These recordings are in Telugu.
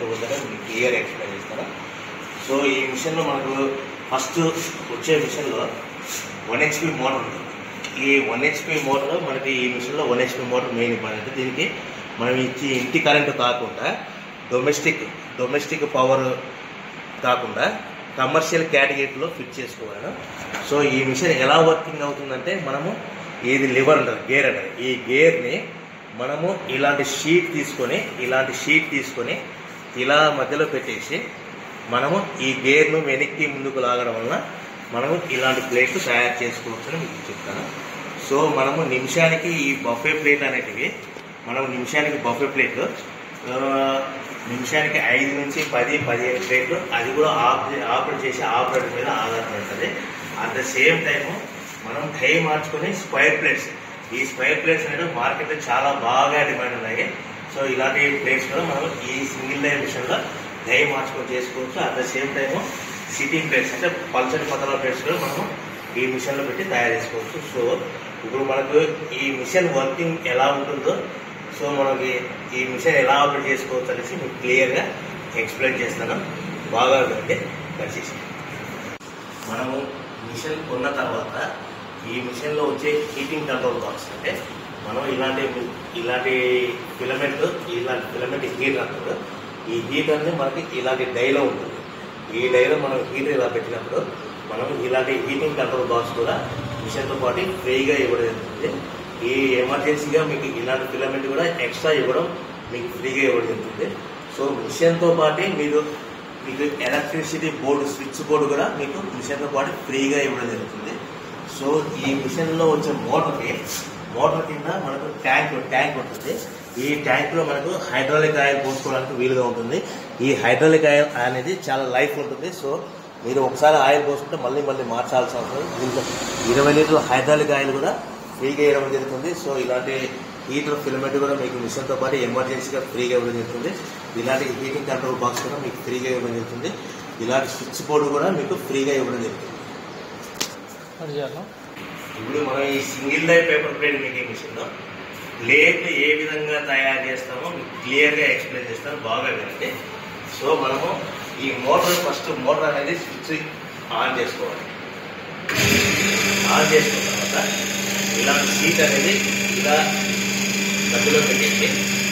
చేసుకోవద్దని మీకు క్లియర్ ఎక్స్ప్లెయిన్ చేస్తాను సో ఈ మిషన్లో మనకు ఫస్ట్ వచ్చే మిషన్లో వన్ హెచ్పి మోటార్ ఉంటుంది ఈ వన్ హెచ్పి మోటార్ మనకి ఈ మిషన్లో one HP motor main important దీనికి మనం ఇచ్చి ఇంటి కరెంటు కాకుండా డొమెస్టిక్ డొమెస్టిక్ పవర్ కాకుండా కమర్షియల్ కేటగిరీలో ఫిట్ చేసుకోవాలను సో ఈ మిషన్ ఎలా వర్కింగ్ అవుతుందంటే మనము ఇది లివర్ అంటారు గేర్ అంటారు ఈ గేర్ని మనము ఇలాంటి షీట్ తీసుకొని ఇలాంటి షీట్ తీసుకొని ఇలా మధ్యలో పెట్టేసి మనము ఈ గేర్ను వెనక్కి ముందుకు లాగడం వలన మనము ఇలాంటి ప్లేట్లు తయారు చేసుకోవచ్చని మీకు చెప్తాను సో మనము నిమిషానికి ఈ బఫే ప్లేట్ అనేటివి మనం నిమిషానికి బఫే ప్లేట్లు ఆ, నిమిషానికి ఐదు నుంచి పది పదిహేను ప్లేట్లు అది కూడా ఆపరేట్ ఆపరేట్ చేసే ఆపరేటర్ మీద ఆధారపడి ఉంటుంది అట్ ద సేమ్ టైము మనం టై మార్చుకొని స్క్వైర్ ప్లేట్స్ ఈ స్క్వైర్ ప్లేట్స్ అనేవి మార్కెట్లో చాలా బాగా డిమాండ్ ఉన్నాయి సో ఇలాంటి ప్లేట్స్ కూడా మనం ఈ సింగిల్ లైన్ మిషన్లో డై మార్చుకొని చేసుకోవచ్చు at the same time sitting plates అంటే పల్చని పతల ప్లేట్స్ కూడా మనము ఈ మిషన్లో పెట్టి తయారు చేసుకోవచ్చు సో ఇప్పుడు మనకు ఈ మిషన్ వర్కింగ్ ఎలా ఉంటుందో సో మనకి ఈ మిషన్ ఎలా ఆపరేట్ చేసుకోవచ్చు అనేసి మీకు క్లియర్గా ఎక్స్ప్లెయిన్ చేస్తాను బాగా వినండి దయచేసి మనము మిషన్ కొన్న తర్వాత ఈ మిషన్లో వచ్చే హీటింగ్ కంట్రోల్ బాక్స్ అంటే మనం ఇలాంటి ఇలాంటి ఫిలమెంట్ ఇలాంటి ఫిలమెంట్ హీటర్ అంటారు ఈ హీటర్ అనేది మనకి ఇలాంటి డైలో ఉంటుంది ఈ డైలో మనం హీటర్ ఇలా పెట్టినప్పుడు మనం ఇలాంటి హీటింగ్ కంట్రోల్ బాక్స్ కూడా మిషన్తో పాటు ఫ్రీగా ఇవ్వడం జరుగుతుంది ఈ ఎమర్జెన్సీగా మీకు ఇలాంటి ఫిలమెంట్ కూడా ఎక్స్ట్రా ఇవ్వడం మీకు ఫ్రీగా ఇవ్వడం జరుగుతుంది సో మిషన్తో పాటు మీరు మీకు ఎలక్ట్రిసిటీ బోర్డు స్విచ్ బోర్డు కూడా మీకు మిషన్తో పాటు ఫ్రీగా ఇవ్వడం జరుగుతుంది సో ఈ మిషన్లో వచ్చే మోటార్కి మోటార్ కింద మనకు ట్యాంక్ ట్యాంక్ ఉంటుంది ఈ ట్యాంక్లో మనకు హైడ్రాలిక్ ఆయిల్ పోసుకోవడానికి వీలుగా ఉంటుంది ఈ హైడ్రాలిక్ ఆయిల్ అనేది చాలా లైఫ్ ఉంటుంది సో మీరు ఒకసారి ఆయిల్ పోసుకుంటే మళ్ళీ మళ్ళీ మార్చాల్సిన అవసరం లేదు. దీంట్లో ఇరవై లీటర్ల హైడ్రాలిక్ ఆయిల్ కూడా ఫ్రీగా ఇవ్వడం జరుగుతుంది సో ఇలాంటి హీటర్ ఫిలమెంట్ కూడా మీకు మిషన్తో పాటు ఎమర్జెన్సీగా ఫ్రీగా ఇవ్వడం జరుగుతుంది ఇలాంటి హీటింగ్ కంట్రోల్ బాక్స్ కూడా మీకు ఫ్రీగా ఇవ్వడం జరుగుతుంది ఇలాంటి స్విచ్ బోర్డు కూడా మీకు ఫ్రీగా ఇవ్వడం జరుగుతుంది అది చేయాలా ఇప్పుడు మనం ఈ single line paper plate making మిషన్లో ప్లేట్లు ఏ విధంగా తయారు చేస్తామో మీకు క్లియర్గా ఎక్స్ప్లెయిన్ చేస్తాను బాగా వినండి సో మనము ఈ మోటార్ ఫస్ట్ మోటార్ అనేది స్విచ్ ఆన్ చేసుకోవాలి ఆన్ చేసుకున్న తర్వాత ఇలా సీట్ అనేది ఇలా మధ్యలో పెట్టేసి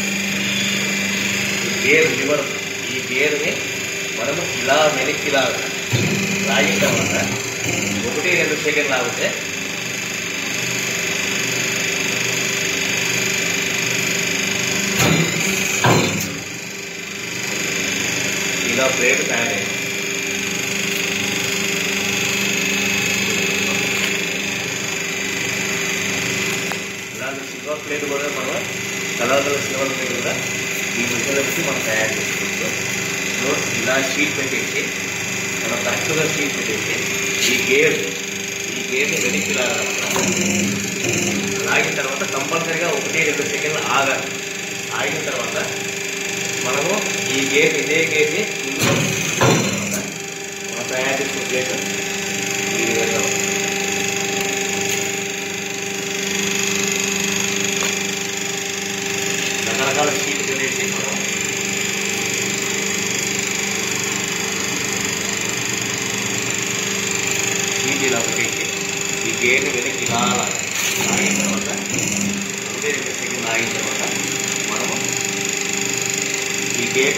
ఈ గేర్ లివర్ ఈ గేర్ని మనము ఇలా వెనక్కి ఇలా లాగిన తర్వాత ఒకటి రెండు సెకండ్ లాగితే ఇలా ప్లేట్ తయారైంది ఇలాంటి సిల్వర్ ప్లేట్ కూడా మనం కలర్ కలర్ సిల్వర్ ప్లేట్ కూడా ఈ మిషన్లో పెట్టి మనం తయారు చేసుకోవచ్చు సో ఇలా షీట్ పెట్టేసి మనం కరెక్ట్గా షీట్ పెట్టేసి ఈ గేర్ ఈ గేర్ని వెనక్కి లాగాలన్నమాట లాగిన తర్వాత కంపల్సరీగా ఒకటి రెండు సెకండ్లు ఆగాలి ఆగిన తర్వాత మనము ఈ గేర్ ఇదే గేర్ని ఇందులో పెట్టిన తర్వాత మనం తయారు చేసిన ప్లేట్ ఈ విధంగా ఉంటుంది. రకరకాల షీట్ పెట్టేసి మనం షీట్ ఇలా పెట్టేసి ఈ గేర్ని వెనక్కి ఇలా లాగాలి. లాగిన తర్వాత ఒకటే రెండు సెకండ్ ఆగిన తర్వాత మనము ఈ గేట్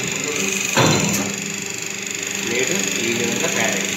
ప్లేట్ ఈ విధంగా తయారైంది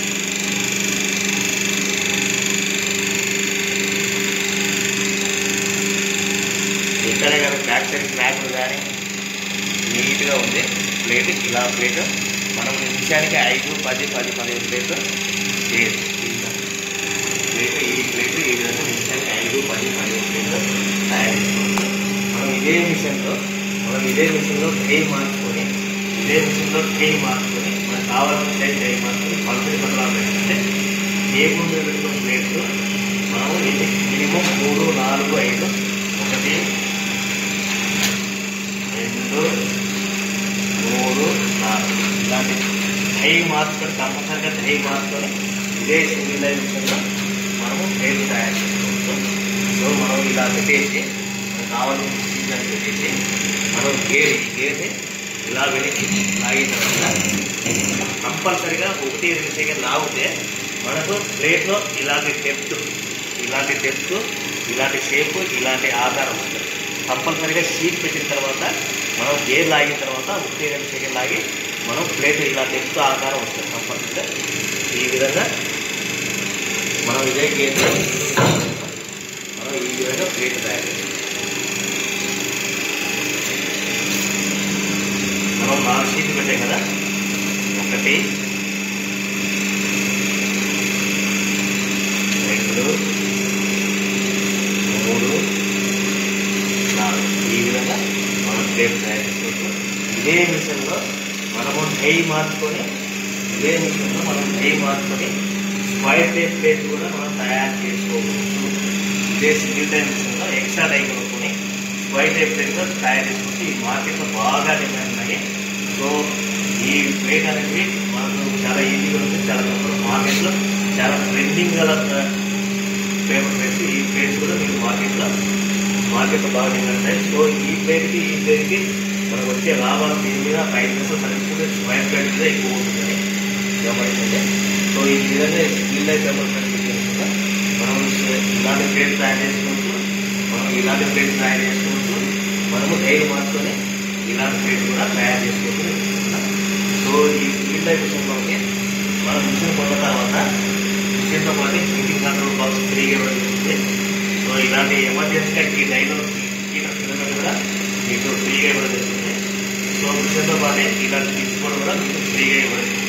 ఎక్కడ కానీ బ్యాక్ సైడ్ క్రాక్లు కానీ నీట్గా ఉంది ప్లేట్ ఇలా ప్లేట్ మనం నిమిషానికి ఐదు పది పది పదిహేను ప్లేట్లు చేయొచ్చు ప్లేట్ ఈ ప్లేట్ ఈ విధంగా నిమిషానికి ఐదు పది పదిహేను ప్లేట్లు తయారు చేసుకోవచ్చు మనం ఇదే మిషన్లో మనం ఇదే మిషన్లో ట్రై మార్చుకొని ఇదే మిషన్లో ట్రై మార్చుకొని మనకు కావాల్సిన సైజ్ ట్రై మార్చుకొని పల్సరి పట్ల పెట్టుకుంటే టేబుల్ మీద పెట్టుకున్న ప్లేట్లు మనం ఇది మినిమం మూడు నాలుగు ఐదు ఒకటి రెండు మూడు నాలుగు ఇలాంటి డ్రై మార్చుకొని కంపల్సరిగా డ్రై మార్చుకొని ఇదే సింగిల్ లైన్ విషయంలో మనము ప్లేట్లు తయారు చేసుకోవచ్చు సో మనం ఇలా పెట్టేసి మనకు కావాల్సిన సీజన్ పెట్టేసి మనం గేర్ ఈ గేర్ని ఇలా వెనక్కి లాగిన తర్వాత కంపల్సరిగా ఒకటి రెండు సెకండ్ లాగితే మనకు ప్లేట్లో ఇలాంటి డెప్త్ ఇలాంటి డెప్త్ ఇలాంటి షేప్ ఇలాంటి ఆకారం ఉంటుంది కంపల్సరిగా షీట్ పెట్టిన తర్వాత మనం గేర్ లాగిన తర్వాత ఒకటి రెండు సెకండ్ లాగి మనం ప్లేట్ ఇలా డెప్త్ ఆకారం వస్తుంది కంపల్సరిగా ఈ విధంగా మనం ఇదే గేర్ మనం ఈ విధంగా ప్లేట్ తయారు చేస్తాం మనం నాలుగు షీట్లు పెట్టాం కదా ఒకటి రెండు మూడు నాలుగు ఈ విధంగా మనం ప్లేట్ తయారు చేసుకోవచ్చు ఇదే మిషన్లో మనము నెయ్యి మార్చుకొని ఇదే మిషన్లో మనం నెయ్యి మార్చుకొని స్క్వైర్ టేప్ ప్లేట్ కూడా మనం తయారు చేసుకోవచ్చు ఇదే సింగిల్ టైం మిషన్లో ఎక్స్ట్రా డై కొనుక్కొని స్క్వైర్ టేప్ ప్లేట్ కూడా తయారు చేసుకోవచ్చు ఈ మార్కెట్లో బాగా డిమాండ్ ఉన్నాయి సో ఈ ప్లేట్ అనేది మనకు చాలా ఈజీగా ఉంది చాలా తక్కువ మార్కెట్లో చాలా ట్రెండింగ్ గల పేపర్ ప్లేట్స్ ఈ ప్లేట్స్ కూడా మీకు మార్కెట్లో మార్కెట్లో బాగా డిమాండ్ ఉంటాయి సో ఈ ప్లేట్కి ఈ ప్లేట్కి మనకు వచ్చే లాభాలు దీని మీద five percent service square plate మీద ఎక్కువ ఉంటుందని గమనించండి సో ఈ విధంగా స్టీల్ లైఫ్ పేపర్ ప్లేట్ కూడా మనం ఇలాంటి ప్లేట్ తయారు చేసుకోవచ్చు మనం ఇలాంటి ప్లేట్ తయారు చేసుకోవచ్చు మనము డైరీ మార్చుకొని ఇలాంటి ప్లేట్ కూడా తయారు చేసుకోవచ్చు నేను చెప్తున్నా. సో ఈ స్టీల్ లైఫ్ మిషన్ మనకి మనం మిషన్ కొన్న తర్వాత మిషన్తో పాటు హీటింగ్ కంట్రోల్ బాక్స్ ఫ్రీగా ఇవ్వడం జరుగుతుంది సో ఇలాంటి ఎమర్జెన్సీగా ఈ డైలో హీటర్ సిలిండర్ కూడా మీకు ఫ్రీగా ఇవ్వడం జరుగుతుంది సో మిషన్తో పాటు ఇలాంటి టిప్స్ కూడా మీకు ఫ్రీగా ఇవ్వడం జరుగుతుంది